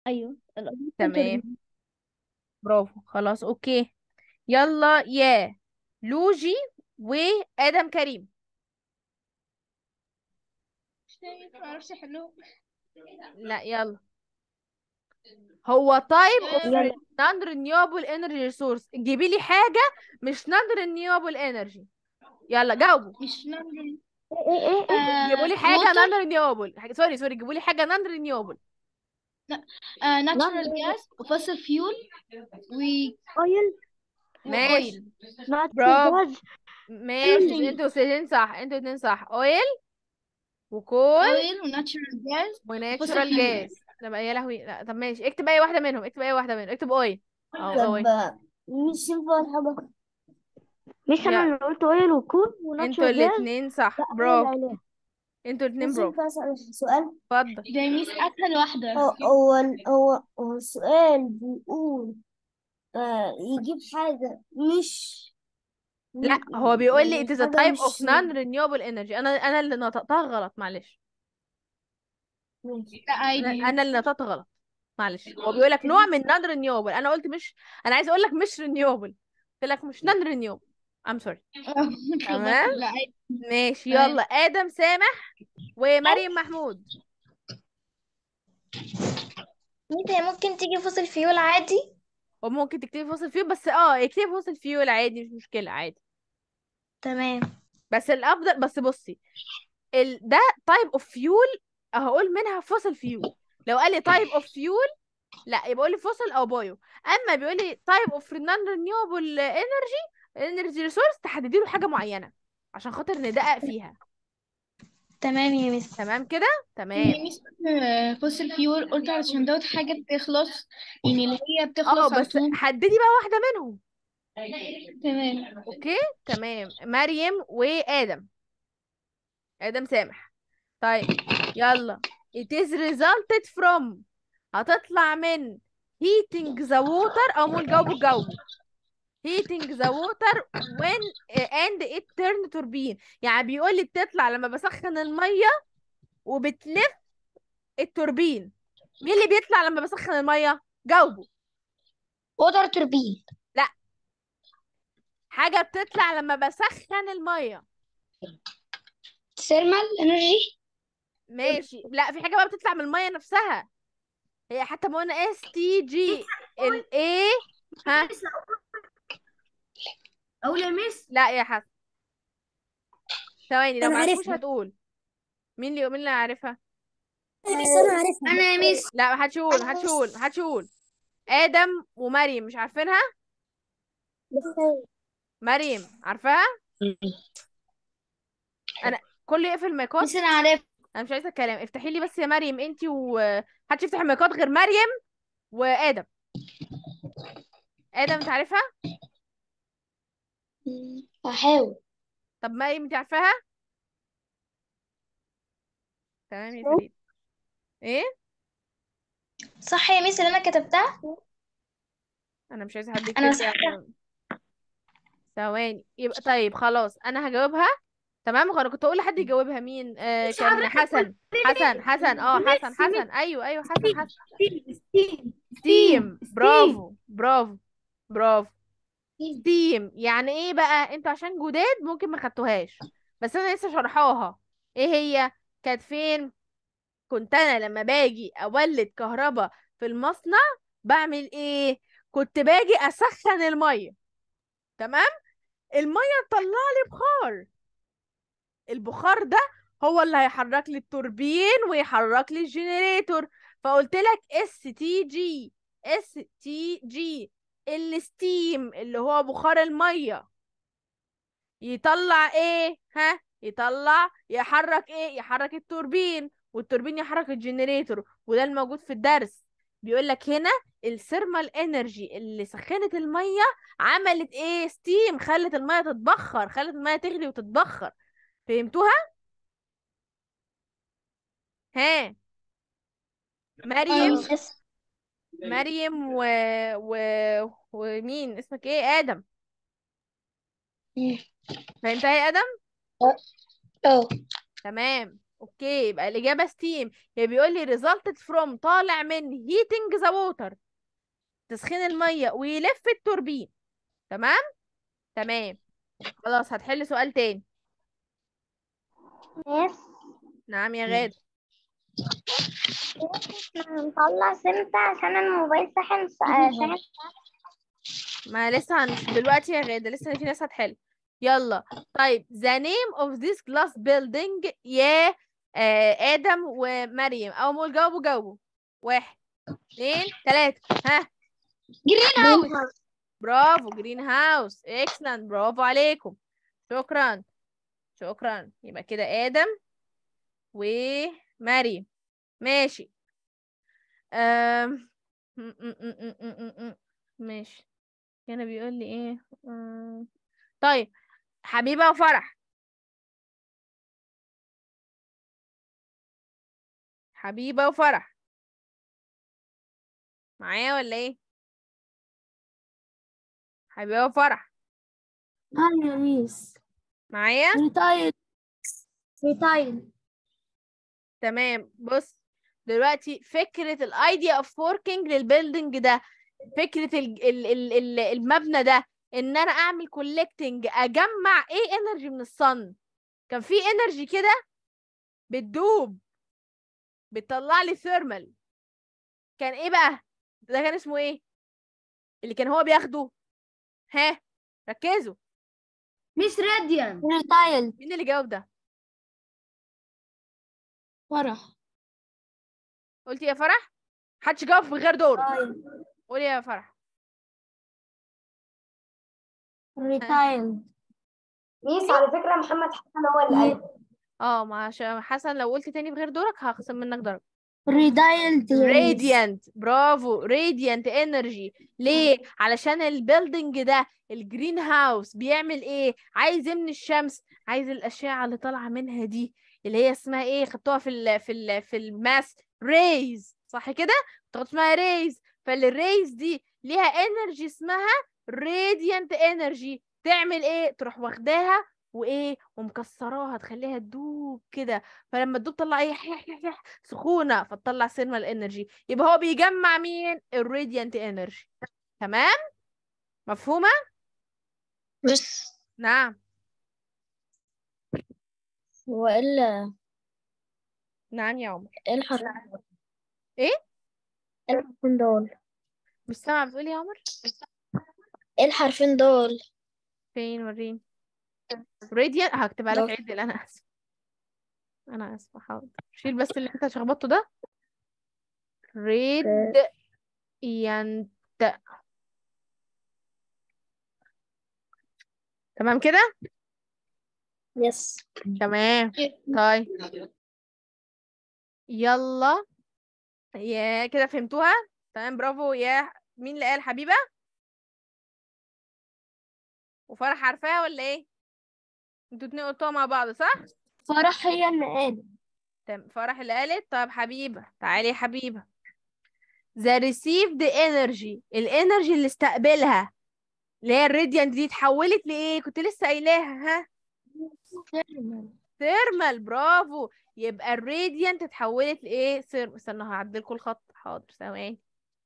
ايوه الأرض تمام برافو خلاص اوكي يلا يا لوجي وادم كريم معرفش احلهم لا يلا هو تايب اوف يلا. نون رينيوبل انرجي ريسورس جيبي لي حاجه مش نون رينيوبل انرجي يلا جاوبوا مش نمر ايه ايه ايه جيبوا لي حاجه نون رينيوبل سوري سوري جيبوا لي حاجه نون رينيوبل ناتشورال نمر. جاز وفوسل فيول و اويل ماشي وأويل. نوت برافو. جاز ماشي انتوا اتنين صح انتوا اتنين صح اويل وكول اويل وناتشورال جاز وناتشورال fuel. جاز طب يا لهوي لا طب ماشي اكتب اي واحده منهم اكتب اي واحده منهم اكتب اويل اه اويل مش ينفع الحاجة مش يلا. انا اللي قلت اويل وكول انتوا وناتشورال جاز الاتنين صح لا أنا برافو اللي قايلاه. انتوا الاتنين بس برافو ينفع أسأل سؤال اتفضل ده ميس اسهل واحدة هو هو هو هو السؤال بيقول آه يجيب حاجة مش لا هو بيقول لي it is a حاجة type of مش- non renewable energy انا انا اللي نطقتها غلط معلش ماشي. لا انا عادي أنا اللي نطقت غلط معلش هو بيقول لك نوع من non renewable انا قلت مش انا عايزه اقول لك مش renewable قلت لك مش non renewable I'm sorry تمام. لا عادي ماشي تمام. يلا ادم سامح ومريم محمود ميس هي ممكن تيجي فصل فيول عادي وممكن تكتبي فوسل فيول بس اه اكتبي فوسل فيول عادي مش مشكله عادي تمام بس الافضل بس بصي ال... ده تايب اوف فيول هقول منها فوسل فيول لو قال لي تايب اوف فيول لا يبقى قول لي فوسل او بايو اما بيقول لي تايب اوف نون رينيوبل انرجي انرجي ريسورس تحددي له حاجه معينه عشان خاطر ندقق فيها تمام يا ميس تمام كده تمام ميس فوسل فيول قلت علشان دوت حاجة بتخلص يعني اللي هي اه بتخلص على بس طول حددي بقى واحده منهم تمام اوكي تمام مريم وادم ادم سامح طيب يلا it is resulted from هتطلع من heating the water او مو الجو الجو heating the water when and it turn turbine يعني بيقول لي بتطلع لما بسخن الميه وبتلف التوربين مين اللي بيطلع لما بسخن الميه جاوبوا ووتر توربين حاجه بتطلع لما بسخن الميه ثيرمال انرجي ماشي لا في حاجه بقى بتطلع من الميه نفسها هي حتى ما قلنا اس تي جي الايه ها أقول يا ميس لا يا حسن ثواني لو أنا ما عرفوش عارفها. هتقول مين اللي مين اللي عارفها أنا ميس أنا عارفها أنا يا ميس لا ما حدش يقول ما حدش يقول ما حدش يقول ادم ومريم مش عارفينها مريم عارفاها انا كله يقفل المايكات ميس أنا عارف انا مش عايزه الكلام افتحي لي بس يا مريم انتي و محدش يفتح المايكات غير مريم وادم ادم انت عارفها هحاول طب مريم انت عارفاها تمام يا فريد ايه صح يا ميس اللي انا كتبتها انا مش عايزه حد أنا يكتب لي مسحتها. عشان- ثواني يبقى طيب خلاص انا هجاوبها تمام انا كنت اقول لحد يجاوبها مين آه كان حسن حسن حسن اه حسن حسن ايوه ايوه حسن حسن ستيم برافو برافو برافو ستيم يعني ايه بقى انتوا عشان جداد ممكن ما خدتوهاش بس انا لسه شرحاها ايه هي كانت فين كنت انا لما باجي اولد كهرباء في المصنع بعمل ايه كنت باجي اسخن الميه تمام الميه تطلع لي بخار البخار ده هو اللي هيحرك لي التوربين ويحرك لي الجنريتور فقلت لك اس تي جي اس تي جي الستيم اللي هو بخار الميه يطلع ايه ها يطلع يحرك ايه يحرك التوربين والتوربين يحرك الجنريتور وده الموجود في الدرس بيقول لك هنا الثيرمال انرجي اللي سخنت الميه عملت ايه ستيم خلت الميه تتبخر خلت الميه تغلي وتتبخر فهمتوها ها مريم مريم و... و... ومين اسمك ايه ادم مم. فهمتها يا ادم اه تمام اوكي يبقى الاجابه ستيم هي بيقول لي resulted from طالع من heating the water تسخين الميه ويلف التوربين تمام تمام خلاص هتحل سؤال تاني ميس نعم يا غاد نطلع سمسة عشان الموبايل سخن سخن ما لسه هنش دلوقتي يا غادة لسه في ناس هتحل يلا طيب the name of this glass building يا آه آدم ومريم أول ما أقول جاوبوا جاوبوا واحد اتنين تلاتة ها جرين هاوس برافو جرين هاوس اكسلنت برافو عليكم شكرا شكرا يبقى كده آدم ومريم ماشي أم... م- م- م- م- م- م- ماشي هنا بيقول لي ايه أم... طيب حبيبة وفرح حبيبة وفرح معايا ولا ايه حبيبة وفرح هاي يا ميس معايا ريتايل ريتايل تمام بص دلوقتي فكرة الايديا اوف working للبيلدينج ده فكرة ال ال ال ال المبنى ده ان انا اعمل كولكتنج اجمع ايه انرجي من الصن كان في انرجي كده بتدوب بتطلع لي ثيرمال كان ايه بقى ده كان اسمه ايه اللي كان هو بياخده ها ركزوا ميس راديان ريتايل مين اللي جاوب ده فرح قلتي يا فرح محدش جاوب في غير دور ريتايل قولي يا فرح ريتايل ميس على فكرة محمد حسن هو اللي قال اه ما عشان حسن لو قلت تاني في غير دورك هخصم منك درجة ريتايل راديانت برافو راديانت انرجي ليه علشان البيلدينج ده الجرين هاوس بيعمل ايه عايز يمني الشمس عايز الاشعه اللي طالعه منها دي اللي هي اسمها ايه خدتوها في ال في ال في الماس ريز صح كده بتاخد اسمها ريز فالريز دي ليها انرجي اسمها راديانت انرجي تعمل ايه تروح واخداها وايه ومكسراها تخليها تدوب كده فلما تدوب تطلع ايه حيح حيح حيح سخونه فتطلع ثيرمال انرجي يبقى هو بيجمع مين الراديانت انرجي تمام مفهومه بس نعم هو الا نعم يا عمر ايه الحرف ايه ايه الحرفين دول مش سامعه بتقولي يا عمر ايه الحرفين دول فين وريني راديانت هكتبها لك دول. عدل انا اسفه انا اسفه حاضر شيل بس اللي انت شخبطته ده راديانت تمام كده يس تمام طيب يلا يا كده فهمتوها تمام برافو يا مين اللي قال حبيبة وفرح عارفاها ولا ايه انتوا اتنين قلتوها مع بعض صح فرح هي اللي قالت تمام فرح اللي قالت طب حبيبة تعالي يا حبيبة the received energy الانرجي اللي استقبلها اللي هي الراديانت دي اتحولت لايه كنت لسه قايلاها ها ثيرمال برافو يبقى الراديانت اتحولت لايه ثيرمال استنى هعدلكوا الخط حاضر ثواني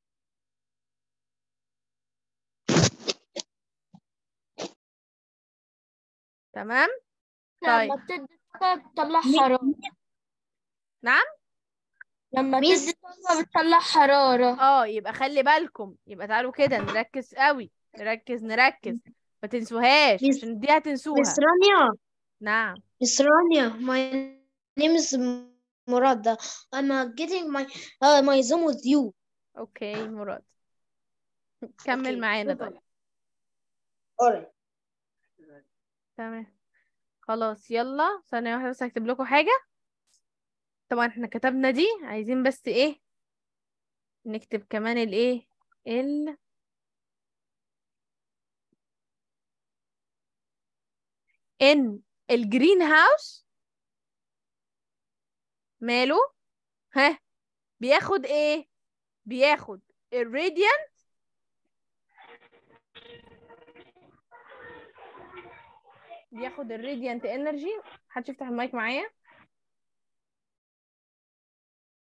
تمام طيب لما بتدي طاقة بتطلع حرارة نعم لما ميس- تدي طاقة بتطلع حرارة اه يبقى خلي بالكم يبقى تعالوا كده نركز قوي نركز نركز ما تنسوهاش ميس- عشان دي هتنسوها مس رانيا نعم مس رانيا my name is مراد I'm getting my uh, my Zoom with you اوكي مراد كمل معانا طيب alright تمام خلاص يلا ثانية واحدة بس هكتب لكم حاجة طبعا احنا كتبنا دي عايزين بس ايه نكتب كمان الايه ال ان الجرين هاوس ماله ها بياخد ايه بياخد الراديان بياخد الراديانت انرجي محدش يفتح المايك معايا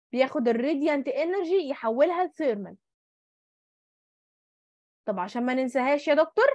بياخد الراديانت انرجي يحولها لثيرمال طب عشان ما ننساهاش يا دكتور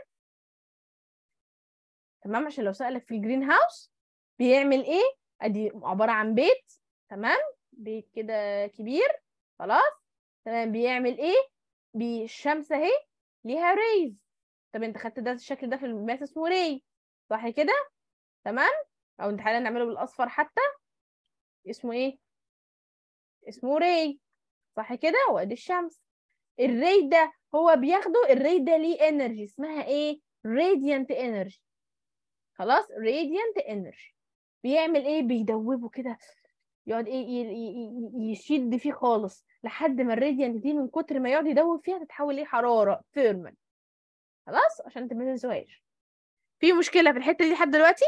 تمام عشان لو سألك في الجرين هاوس بيعمل ايه ادي عبارة عن بيت تمام بيت كده كبير خلاص تمام بيعمل ايه بي- الشمس اهي ليها ريز طب انت خدت ده الشكل ده في الماس اسمه ري صح كده تمام او انت حالا نعمله بالاصفر حتى اسمه ايه اسمه ري صح كده وادي الشمس الري ده هو بياخده الري ده ليه انرجي اسمها ايه radiant energy خلاص radiant energy بيعمل ايه بيدوبه كده يقعد ايه ي- ي- ي- يشد فيه خالص لحد ما الراديانت دي من كتر ما يقعد يدوب فيها تتحول ايه حرارة ثيرمال خلاص عشان ما تنسوهاش في مشكلة في الحتة دي لحد دلوقتي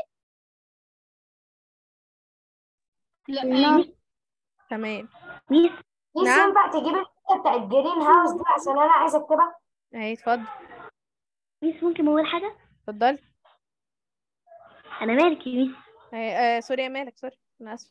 لا تمام ميس نعم. ينفع تجيب الحته بتاعت جرين هاوس دي عشان انا عايزه اكتبها اهي اتفضل ميس ممكن اقول حاجة اتفضل انا مالك يا ميس اهي آه سوري يا مالك سوري انا اسف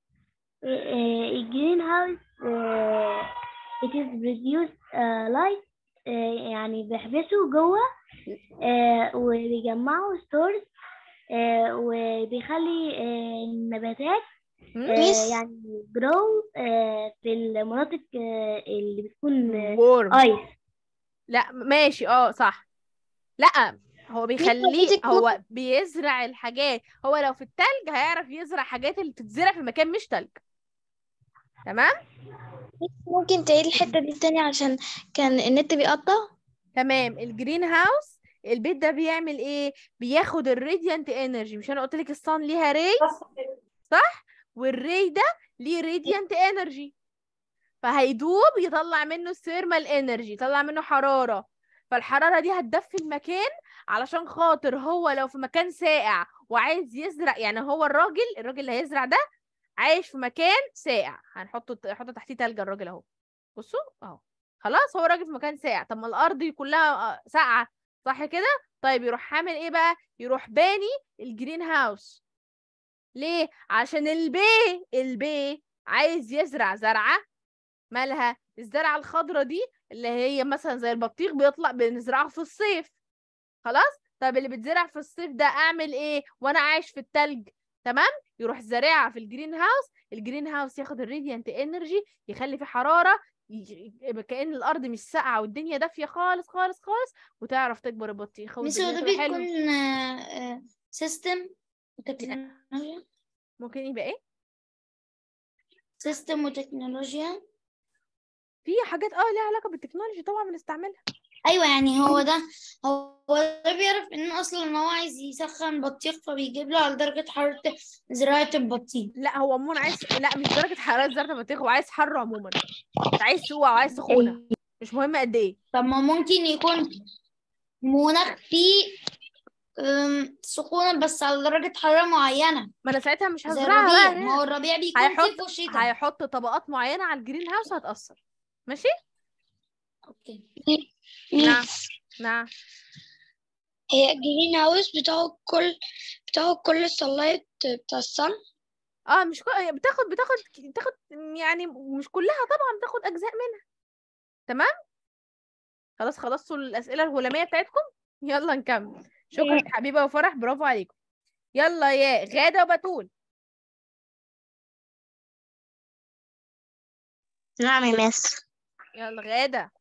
الجرين هاوس it is produce uh, light uh, يعني بيحبسوا جوه uh, وبيجمعوا stores uh, وبيخلي uh, النباتات مم؟ uh, يعني grow uh, في المناطق uh, اللي بتكون warm ايس لا ماشي اه صح لا هو بيخليه حضرتك هو بيزرع الحاجات هو لو في التلج هيعرف يزرع حاجات اللي بتتزرع في مكان مش تلج تمام ممكن تعيد الحتة دي تاني عشان كان النت بيقطع تمام الجرين هاوس البيت ده بيعمل ايه بياخد الراديانت انرجي مش انا قلت لك الصن ليها ري بس والري ده ليه راديانت انرجي فهيدوب يطلع منه الثيرمال انرجي يطلع منه حرارة فالحرارة دي هتدفي المكان علشان خاطر هو لو في مكان ساقع وعايز يزرع يعني هو الراجل الراجل اللي هيزرع ده عايش في مكان ساقع هنحطه نحط تحتيه تلج الراجل اهو بصوا اهو خلاص هو راجل في مكان ساقع طب ما الارض دي كلها آه، ساقعة صح كده طيب يروح عامل ايه بقى يروح باني الجرين هاوس ليه عشان البي البي عايز يزرع زرعة مالها الزرعة الخضرة دي اللي هي مثلا زي البطيخ بيطلع بنزرعه في الصيف خلاص طب اللي بتزرع في الصيف ده اعمل ايه وانا عايش في التلج تمام يروح زارعها في الجرين هاوس الجرين هاوس ياخد الراديانت انرجي يخلي فيه حرارة ي- يبقى كأن الارض مش ساقعة والدنيا دافية خالص خالص خالص وتعرف تكبر البطيخة ميس هو والدنيا ده تبقى حلوة بيكون سيستم وتكنولوجيا ممكن يبقى ايه سيستم وتكنولوجيا في حاجات اه ليها علاقة بالتكنولوجي طبعا بنستعملها ايوه يعني هو ده هو ده بيعرف ان اصلا ان هو عايز يسخن بطيخ فبيجيب له على درجة حرارة زراعة البطيخ لا هو عموما عايز لا مش درجة حرارة زرع البطيخ هو عايز حر عموما مش عايز سقوع وعايز سخونة مش مهم قد ايه طب ما ممكن يكون مناخ فيه أم، سخونة بس على درجة حرارة معينة ما انا ساعتها مش زي هزرعها الربيع بقى ما هو الربيع بيكون هيحط صيف وشتاء هيحط طبقات معينة على الجرين هاوس هتأثر ماشي اوكي نعم نعم هي الجرين هاوس بتاخد كل بتاخد كل السلايت بتاع الصن اه مش كو... بتاخد بتاخد بتاخد يعني مش كلها طبعا بتاخد اجزاء منها تمام خلاص خلصتوا الاسئله الهلاميه بتاعتكم يلا نكمل شكرا يا حبيبه وفرح برافو عليكم يلا يا غاده وبتول نعم يا مس يلا غاده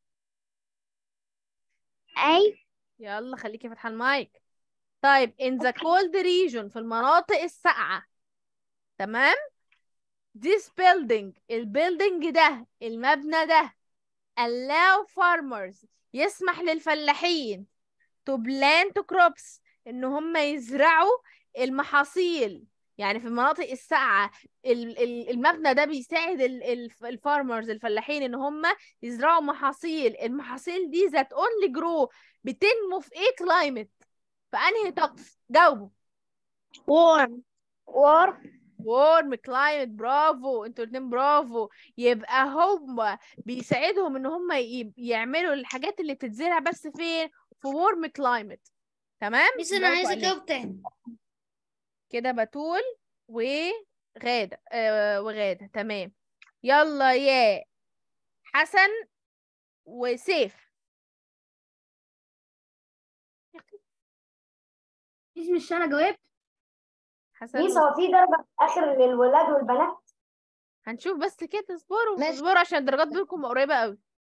أي يلا خليكي فاتحه المايك طيب in the cold region في المناطق الساقعه تمام this building البيلدينج ده المبنى ده allow farmers يسمح للفلاحين to plant crops ان هم يزرعوا المحاصيل يعني في المناطق الساقعة ال- ال- المبنى ده بيساعد الفارمرز الفلاحين ان هم يزرعوا محاصيل المحاصيل دي ذات اونلي جرو بتنمو في ايه كلايمت في انهي طقس جاوبوا warm warm وورم كلايمت برافو انتوا الاتنين برافو يبقى هم بيساعدهم ان هم ي- يعملوا الحاجات اللي بتتزرع بس فين في وورم كلايمت تمام بس انا برافو عايزة عليك. اجاوب تاني كده بتول وغادة آه وغادة تمام يلا يا حسن وسيف مش مش انا جاوبت حسن ميس وسيف. هو في درجة في الآخر للولاد والبنات هنشوف بس كده اصبروا ماشي. اصبروا عشان الدرجات بينكم قريبة قوي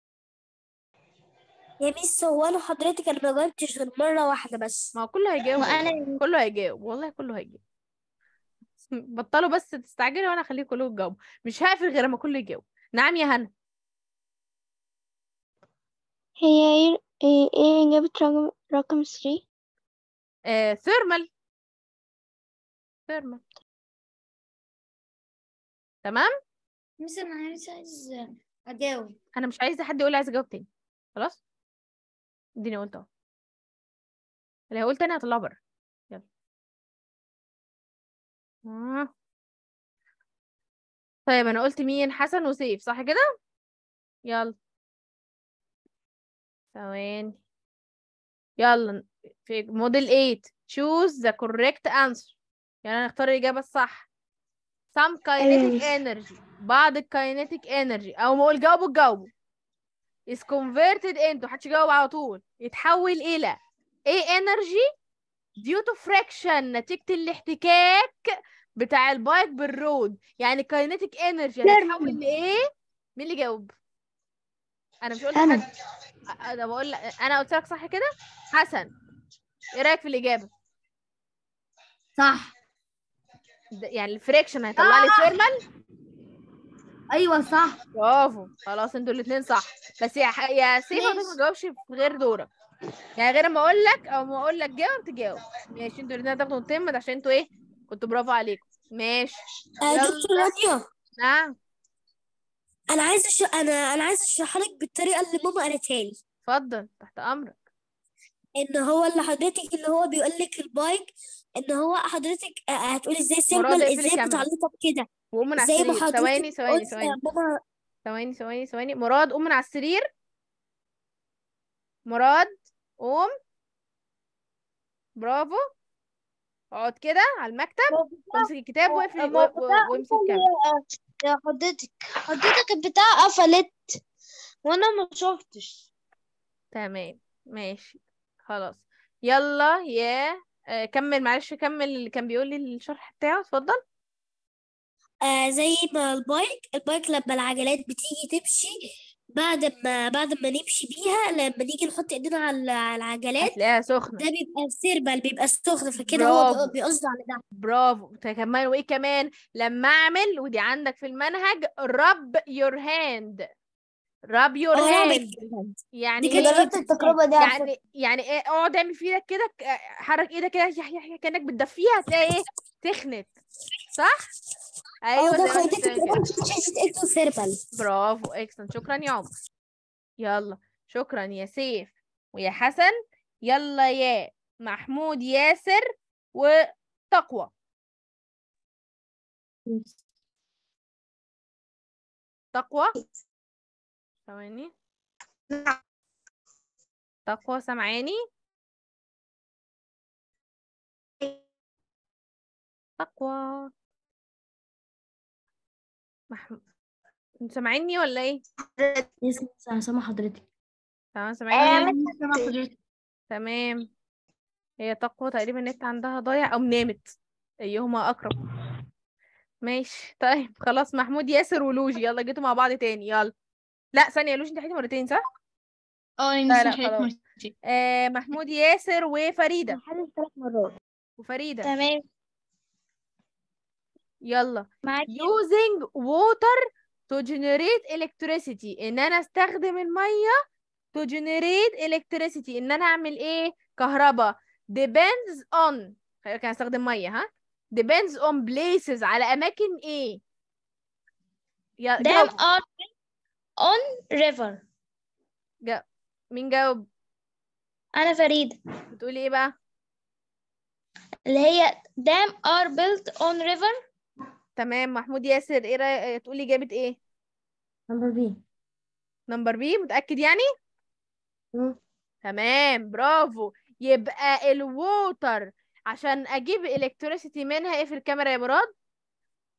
يا ميس هو انا حضرتك انا ما جاوبتش غير مرة واحدة بس ما هو كله هيجاوب وأنا والله. كله هيجاوب والله كله هيجاوب بطلوا بس تستعجلوا وانا اخليكم كلكم تجاوبوا مش هقفل غير لما كله يجاوب نعم يا هنا هي ايه ايه ايه إجابة رقم رقم 3 آه ثيرمال ثيرمال تمام مس انا لسه عايز اجاوب انا مش عايزه حد يقول لي عايز اجاوب تاني خلاص اديني قلت اهو اللي هقول تاني هطلعه بره يلا آه. طيب انا قلت مين حسن وسيف صح كده يلا ثواني يلا في موديل 8 choose the correct answer يعني نختار الإجابة الصح some kinetic energy بعض الكاينيتيك energy أو ما أقول جاوبوا تجاوبوا is converted into محدش يجاوب على طول يتحول إلى ايه energy due to friction نتيجة الاحتكاك بتاع البايك بالرود يعني kinetic energy هتتحول لإيه مين اللي جاوب أنا مش قلت أنا. حد انا بقول لك انا قلت لك صح كده حسن ايه رايك في الاجابه صح ده يعني الفريكشن هيطلع لي ثيرمال ايوه صح برافو خلاص انتوا الاثنين صح بس يا ح... يا سيف حضرتك ما تجاوبش في غير دورك يعني غير ما اقول لك او ما اقول لك جاوب تجاوب ماشي انتوا الاثنين هتاخدوا التم عشان انتوا ايه كنتوا برافو عليكم ماشي آه يلا. دكتور رانيا نعم انا عايزه أش... انا انا عايزه اشرح لك بالطريقه اللي ماما قالتها لي اتفضل تحت امرك ان هو اللي حضرتك اللي هو بيقول لك البايك ان هو حضرتك آه، هتقولي ازاي مراد سيرمال اقفل ازاي الكاميرا. متعلقه بكده وقوم من على زي ما السرير حضرتك ثواني ثواني قلت ثواني ماما ثواني ثواني ثواني مراد قوم من على السرير مراد قوم برافو اقعد كده على المكتب وامسك الكتاب واقفل و- و- وامسك الكاميرا يا حضرتك حضرتك البتاع قفلت وانا ما شفتش تمام ماشي خلاص يلا يا آه، كمل معلش كمل اللي كان بيقول لي الشرح بتاعه اتفضل آه زي ما البايك البايك لما العجلات بتيجي تمشي بعد ما بعد ما نمشي بيها لما نيجي نحط ايدينا على على العجلات هتلاقيها سخنة ده بيبقى سيربال بيبقى سخن فكده هو برافو. بي- بيقصد على ده برافو كمان وايه كمان لما اعمل ودي عندك في المنهج rub your hand rub your اه hand بعمل كده. يعني دي ايه كده جربت التجربة دي على فكرة. يعني يعني ايه اقعد اعمل في ايدك كده ك- حرك ايدك كده يح يح يح كانك بتدفيها هتلاقي ايه تخنت صح ايوه اه زي ده ما انت خليتك بتعمل كده. كمان شاشة اكتو سيربال برافو اكسن شكرا يا عمر يلا شكرا يا سيف ويا حسن يلا يا محمود ياسر وتقوى تقوى ثواني تقوى سامعاني تقوى محمود انتوا سامعيني ولا ايه اسمع سامع حضرتك تمام سامعيني سامع حضرتك تمام هي تقوى تقريبا النت عندها ضايع او نامت ايهما اقرب ماشي طيب خلاص محمود ياسر ولوجي يلا جيتوا مع بعض تاني يلا لا ثانية لوجي انت حكيتي مرتين صح؟ اه لا، انا لا، لسه حكيت خلاص. مرتين آه محمود ياسر وفريدة حلو ثلاث مرات وفريدة تمام يلا معاكي using water to generate electricity ان انا استخدم المية to generate electricity ان انا اعمل ايه كهرباء depends on خلي بالك انا هستخدم مية ها depends on places على اماكن ايه يا دام جاوب ار اون ريفر جاوب مين جاوب انا فريدة بتقولي ايه بقى اللي هي دام ار built on river تمام محمود ياسر ايه رأيك تقولي جابت ايه نمبر بي نمبر بي متأكد يعني مم. تمام برافو يبقى الووتر عشان اجيب الكتريسيتي منها ايه في الكاميرا يا مراد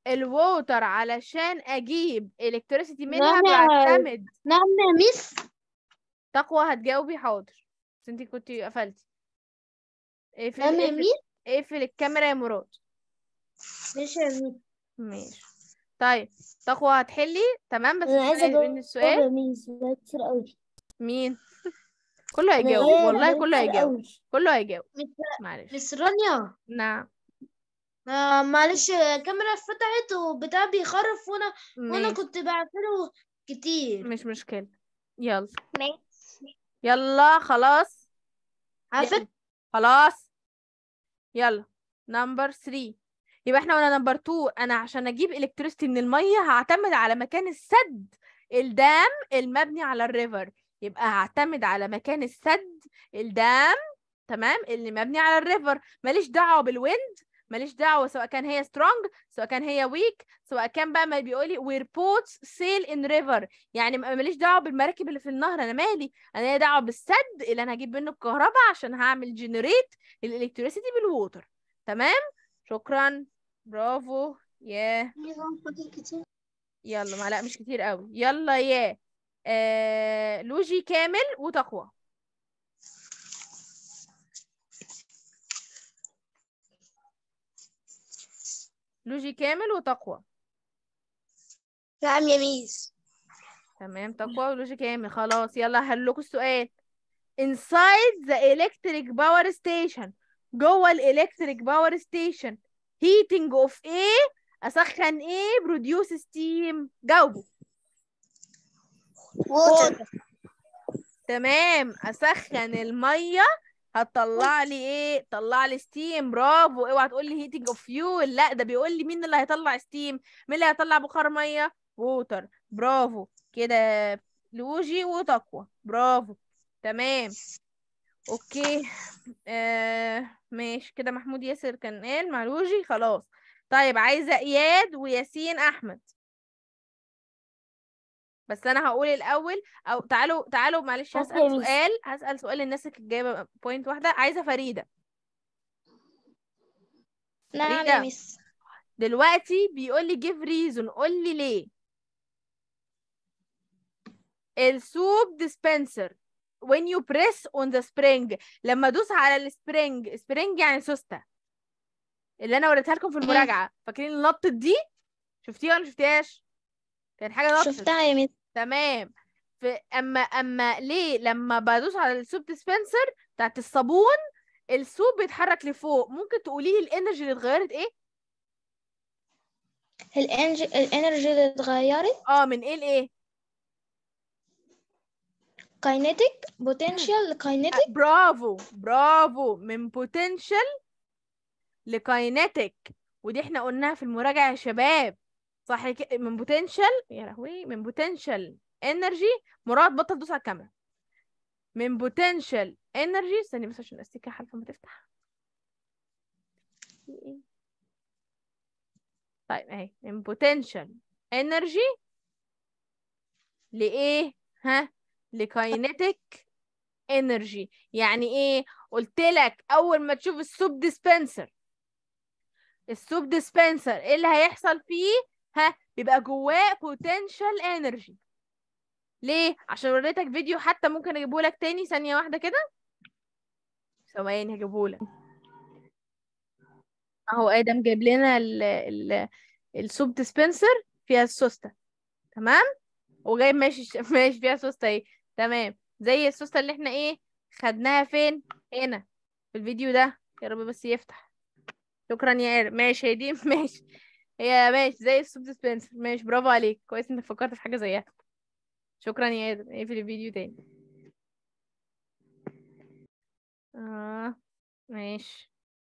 الووتر علشان اجيب الكتريسيتي منها نعم يا- بعتمد نعم يا ميس تقوى هتجاوبي حاضر بس انتي كنتي قفلتي اقفل نعم يا اقفل ميس اقفل الكاميرا يا مراد ماشي يا ميس ماشي طيب تقوى هتحلي تمام بس انا عايزه السؤال اجاوب ان السؤال يا ميس ده كتير قوي مين كله انا هيجاوب عايزة والله أجاوب كله كتير هيجاوب قوي. كله هيجاوب مس معلش مس رانيا نعم آه معلش الكاميرا فتحت وبتاع بيخرف وانا وانا ماشي كنت بعمله كتير مش مشكلة يلا ميس يلا خلاص على يلا. فكرة خلاص يلا نمبر 3 يبقى احنا قلنا نمبر 2 انا عشان اجيب الكتريستي من الميه هعتمد على مكان السد الدام المبني على الريفر يبقى هعتمد على مكان السد الدام تمام اللي مبني على الريفر ماليش دعوه بالويند ماليش دعوه سواء كان هي سترونج سواء كان هي ويك سواء كان بقى ما بيقولي وير بوتس سيل ان ريفر يعني ما- ماليش دعوه بالمراكب اللي في النهر انا مالي انا ليا دعوه بالسد اللي انا هجيب منه الكهرباء عشان هعمل جنريت الالكتريسيتي بالووتر تمام شكرا برافو يا يلا ما لا مش كتير قوي يلا يا آه... لوجي كامل وتقوى لوجي كامل وتقوى نعم يا ميس تمام تقوى ولوجي كامل خلاص يلا هلكوا السؤال inside the electric power station جوه الالكتريك باور ستيشن heating of ايه اسخن ايه produce steam جاوبوا ووتر تمام اسخن الميه هتطلع لي ايه طلع لي ستيم برافو اوعى تقول لي هيتنج اوف فيول لا ده بيقول لي مين اللي هيطلع ستيم مين اللي هيطلع بخار ميه ووتر برافو كده لوجي وتقوى برافو تمام اوكي آه ماشي كده محمود ياسر كان قال مع لوجي خلاص طيب عايزه اياد وياسين احمد بس انا هقول الاول او تعالوا تعالوا معلش أوكي يا هسال ميس. سؤال هسال سؤال للناس اللي كانت جايبه بوينت واحده عايزه فريده نعم فريدة. يا ميس دلوقتي بيقول لي give reason قول لي ليه السوب ديسبنسر when you press on the spring لما ادوس على السبرينج سبرينج يعني سوسته اللي انا وريتها لكم في المراجعه فاكرين النطه دي شفتيها ولا شفتيهاش كانت حاجه نطت شفتها يا ميس تمام في اما اما ليه لما بدوس على السوب ديسبنسر بتاعت الصابون السوب بيتحرك لفوق ممكن تقولي لي الانرجي اللي اتغيرت ايه الانرجي الانرجي اللي اتغيرت اه من ايه لايه كاينيتيك بوتنشال كاينيتيك برافو برافو من بوتنشال لكاينتيك ودي احنا قلناها في المراجعة يا شباب صح كده من بوتنشال يا لهوي من بوتنشال انرجي مراد بطل تدوس على الكاميرا من بوتنشال انرجي استني بس عشان الاستيكة حالفة ما تفتح في ايه طيب اهي من بوتنشال انرجي لايه ها لكاينتيك انرجي يعني ايه قلت لك اول ما تشوف السوب ديسبنسر السوب ديسبنسر ايه اللي هيحصل فيه ها بيبقى جواه بوتنشال انرجي ليه عشان وريتك فيديو حتى ممكن اجيبه لك تاني ثانية واحدة كده ثواني هجيبه لك اهو ادم جايب لنا ال ال السوب ديسبنسر فيها السوسته تمام وجايب ماشي ماشي فيها سوسته اهي تمام زي السوسته اللي احنا ايه خدناها فين هنا في الفيديو ده يا رب بس يفتح شكرا يا اير ماشي هي دي ماشي هي ماشي زي السوب ديسبنسر ماشي برافو عليك كويس انك فكرت في حاجه زيها شكرا يا اير اقفل الفيديو تاني اه ماشي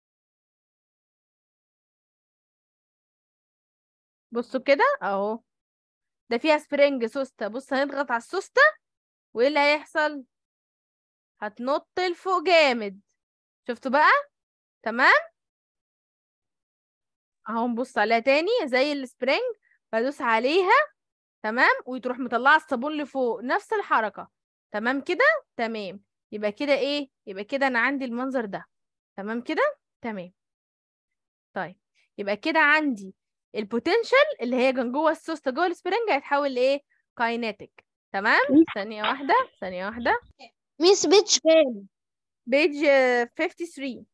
بصوا كده اهو ده فيها سبرينج سوسته بص هنضغط على السوسته وايه اللي هيحصل هتنط لفوق جامد شفتوا بقى تمام اهو نبص عليها تاني زي السبرينج بدوس عليها تمام وتروح مطلعه الصابون لفوق نفس الحركه تمام كده تمام يبقى كده ايه يبقى كده انا عندي المنظر ده تمام كده تمام طيب يبقى كده عندي البوتنشال اللي هي كان جوه السوسته جوه السبرينج هيتحول لايه كاينيتيك تمام ثانيه واحده ثانيه واحده ميس بيتش كام بيج آه، 53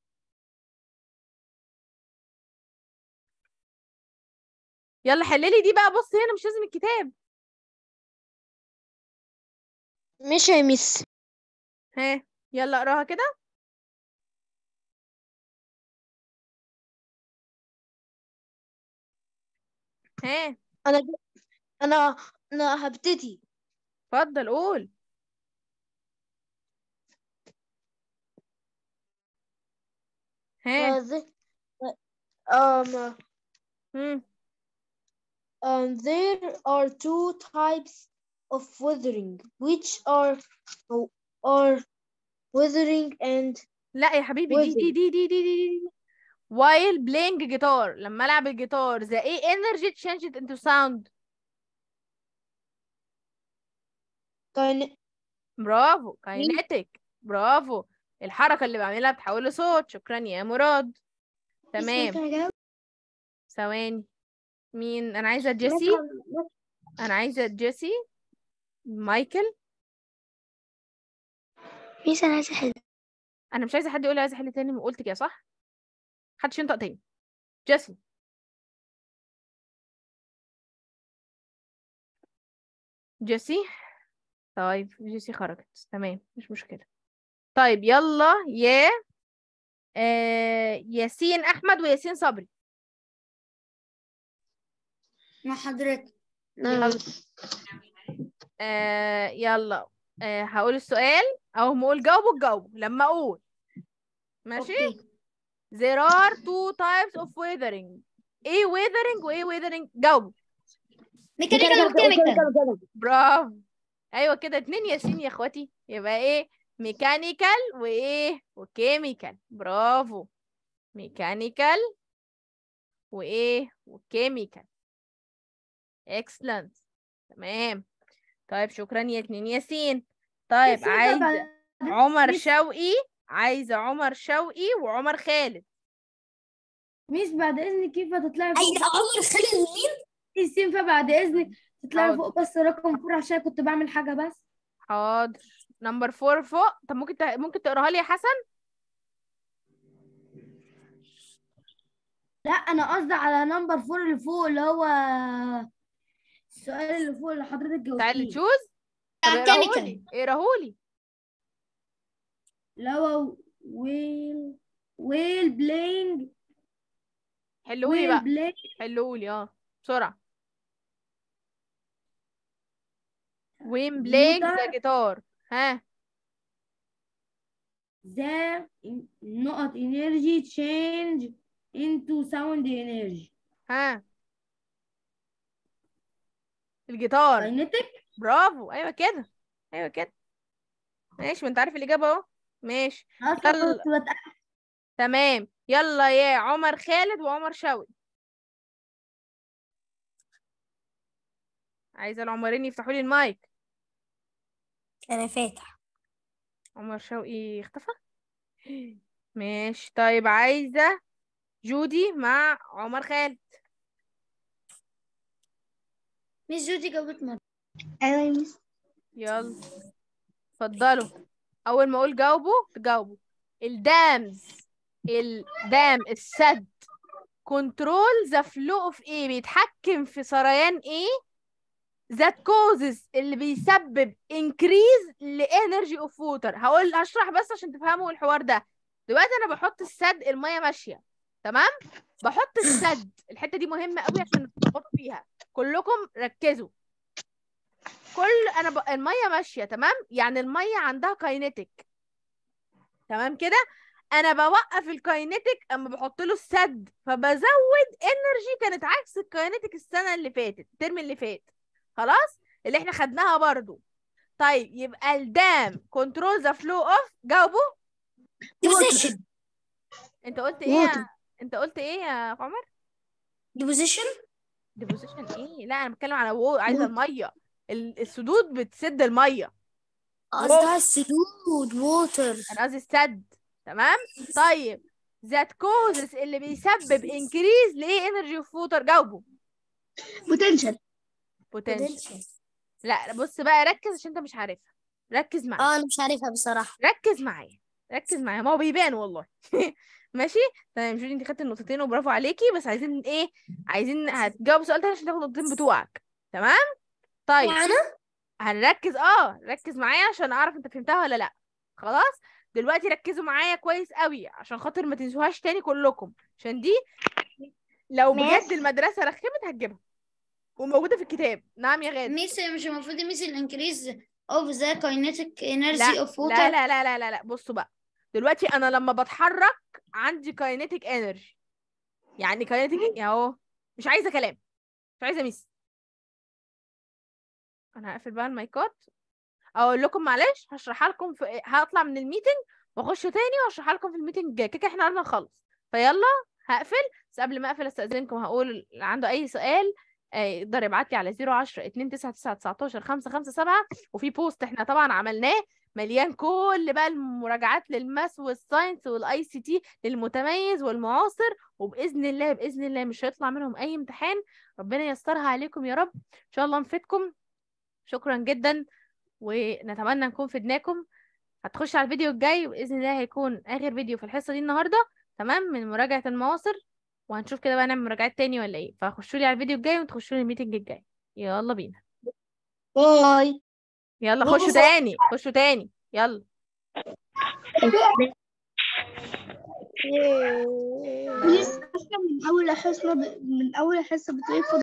يلا حللي دي بقى بص هنا مش لازم الكتاب مش يا ميس ها يلا اقراها كده ها انا انا انا هبتدي اتفضل قول ها هذا um, مم. um, there are two types of withering which are are withering and لا يا حبيبي دي دي دي دي دي دي دي while playing guitar لما العب الجيتار the ايه energy changed into sound kind برافو kinetic برافو الحركة اللي بعملها بتحول لصوت شكرا يا مراد تمام ثواني مين انا عايزة جيسي انا عايزة جيسي مايكل ميس انا عايزه احل انا مش عايزة حد يقول لي عايزة احل تاني ما قلت كده صح محدش ينطق تاني جيسي جيسي طيب جيسي خرجت تمام مش مشكلة طيب يلا يا آه ياسين احمد وياسين صبري مع حضرتك آه يلا آه هقول السؤال او ما اقول جاوبوا تجاوبوا لما اقول ماشي أوكي. there are two types of weathering ايه weathering وايه weathering جاوبوا ميكانيكال وكيميكال برافو ايوه كده اتنين ياسين يا اخواتي يبقى ايه ميكانيكال وايه وكيميكال برافو ميكانيكال وايه وكيميكال اكسلنت تمام طيب شكرا يا اتنين ياسين طيب عايزه عمر شوقي عايزه عمر شوقي وعمر خالد ميس بعد اذنك كيف هتطلعي فوق اي عمر خالد مين ميس ينفع بعد اذنك تطلعي حاضر. فوق بس رقم فور عشان كنت بعمل حاجه بس حاضر نمبر فور فوق طب ممكن ت... ممكن تقراها لي يا حسن لا انا قصدي على نمبر فور اللي فوق اللي هو السؤال اللي فوق اللي حضرتك تعالي جاوبتيه تشوز طب اقراهولي اقراهولي اللي هو ويل ويل بلاينج حلولي ويل بقى بلاينج حلولي اه بسرعة وين بلاينج ذا موتر. جيتار ها ذا نقط انرجي تشينج انتو ساوند انرجي ها الجيتار كاينتك برافو ايوه كده ايوه كده ماشي ما انت عارف الاجابه اهو ماشي اصلا يلا. كنت بتأكد تمام يلا يا عمر خالد وعمر شوقي عايزه العمرين يفتحوا لي المايك انا فاتح عمر شوقي اختفى ماشي طيب عايزه جودي مع عمر خالد ميس جودي جاوبت مرة ايوه يا ميس يلا اتفضلوا اول ما اقول جاوبوا تجاوبوا الدامز الدام السد كنترول ذا فلو اوف ايه بيتحكم في سريان ايه ذات كوزز اللي بيسبب انكريز لانرجي اوف ووتر هقول هشرح بس عشان تفهموا الحوار ده دلوقتي انا بحط السد الميه ماشيه تمام بحط السد الحته دي مهمه قوي عشان تتلخبطوا فيها كلكم ركزوا كل انا ب... الميه ماشيه تمام يعني الميه عندها كاينيتيك تمام كده انا بوقف الكاينيتيك اما بحط له السد فبزود انرجي كانت عكس الكاينيتيك السنه اللي فاتت الترم اللي فات خلاص اللي احنا خدناها برضو طيب يبقى الدام كنترول ذا فلو اوف جاوبوا ديبوزيشن انت قلت ايه يا... انت قلت ايه يا عمر ديبوزيشن ديبوزيشن ايه لا انا بتكلم على وو عايزه الميه ال- السدود بتسد الميه قصدها السدود ووتر انا قصدي السد تمام طيب that causes اللي بيسبب increase لايه energy of water جاوبوا بوتنشال potential لا بص بقى ركز عشان انت مش عارفها ركز معايا اه انا مش عارفها بصراحة ركز معايا ركز معايا ما هو بيبان والله ماشي تمام جودي انت خدت النقطتين وبرافو عليكي بس عايزين ايه عايزين هتجاوب سؤال تاني عشان تاخد النقطتين بتوعك تمام طيب وانا هنركز اه ركز معايا عشان اعرف انت فهمتها ولا لا خلاص دلوقتي ركزوا معايا كويس قوي عشان خاطر ما تنسوهاش تاني كلكم عشان دي لو بجد ماشي. المدرسة رخمت هتجيبها وموجودة في الكتاب نعم يا غادة ميس مش المفروض ميس الانكريز اوف ذا كاينيتيك لا انرجي اوف لا ووتر لا لا لا لا لا بصوا بقى دلوقتي انا لما بتحرك عندي كاينيتيك انرجي يعني كاينيتيك اهو مش عايزه كلام مش عايزه ميس انا هقفل بقى المايكات اقول لكم معلش هشرحها لكم في هطلع من الميتنج واخش تاني واشرحها لكم في الميتنج الجاي كده كده احنا قربنا نخلص فيلا هقفل بس قبل ما اقفل استاذنكم هقول اللي عنده اي سؤال آه، يقدر يبعت لي على 010 299 19 557 وفي بوست احنا طبعا عملناه مليان كل بقى المراجعات للماس والساينس والاي سي تي للمتميز والمعاصر وباذن الله باذن الله مش هيطلع منهم اي امتحان ربنا ييسرها عليكم يا رب ان شاء الله نفيدكم شكرا جدا ونتمنى نكون فدناكم هتخش على الفيديو الجاي وباذن الله هيكون اخر فيديو في الحصه دي النهارده تمام من مراجعه المعاصر وهنشوف كده بقى نعمل مراجعات تاني ولا ايه فخشوا لي على الفيديو الجاي وتخشوا لي الميتنج الجاي يلا بينا باي يلا خشوا تاني خشوا تاني يلا من اول حصه من اول حصه بتقولي